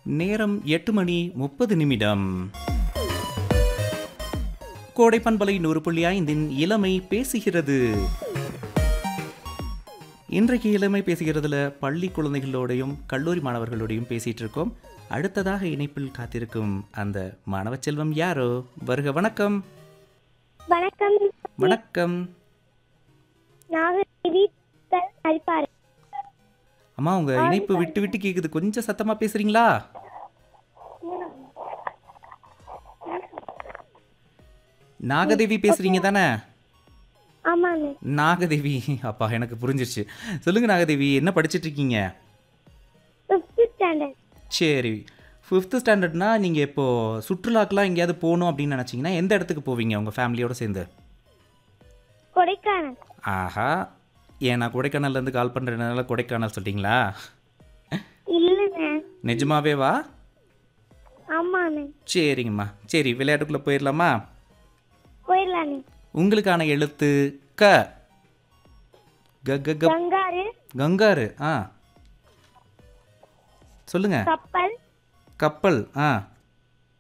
நேரம் எட்டு மணி முப்பது நிமிடம் கோடை பண்பலை நூறு புள்ளி ஐந்தின் இளமை பேசுகிறது இன்றைக்கு இளமை பேசுகிறதுல பள்ளி குழந்தைகளோடையும் கல்லூரி மாணவர்களோடையும் பேசிட்டு இருக்கோம் அடுத்ததாக இணைப்பில் காத்திருக்கும் அந்த மாணவ செல்வம் யாரோ வருக வணக்கம் வணக்கம் வணக்கம் நாகதேவி அரிப்பாறு அம்மா உங்க இணைப்பு விட்டு விட்டு கேக்குது கொஞ்சம் சத்தமா பேசுறீங்களா நாகதேவி பேசுறீங்க தானே ஆமாங்க நாகதேவி அப்பா எனக்கு புரிஞ்சிருச்சு சொல்லுங்க நாகதேவி என்ன படிச்சிட்டு இருக்கீங்க ஃபிஃப்த் ஸ்டாண்டர்ட் சரி ஃபிஃப்த்து ஸ்டாண்டர்ட்னா நீங்கள் இப்போது சுற்றுலாக்கெலாம் எங்கேயாவது போகணும் அப்படின்னு நினச்சிங்கன்னா எந்த இடத்துக்கு போவீங்க உங்கள் ஃபேமிலியோட சேர்ந்து கொடைக்கானல் ஆஹா ஏன் நான் கொடைக்கானல்லேருந்து கால் பண்ணுறதுனால கொடைக்கானல் சொல்லிட்டீங்களா இல்லைங்க நிஜமாவே வா ஆமாண்ணே சரிங்கம்மா சரி விளையாட்டுக்குள்ளே போயிடலாமா போயிடலாண்ணே உங்களுக்கான எழுத்து க க க க கங்காரு கங்காரு ஆ சொல்லுங்க கப்பல் கப்பல் ஆ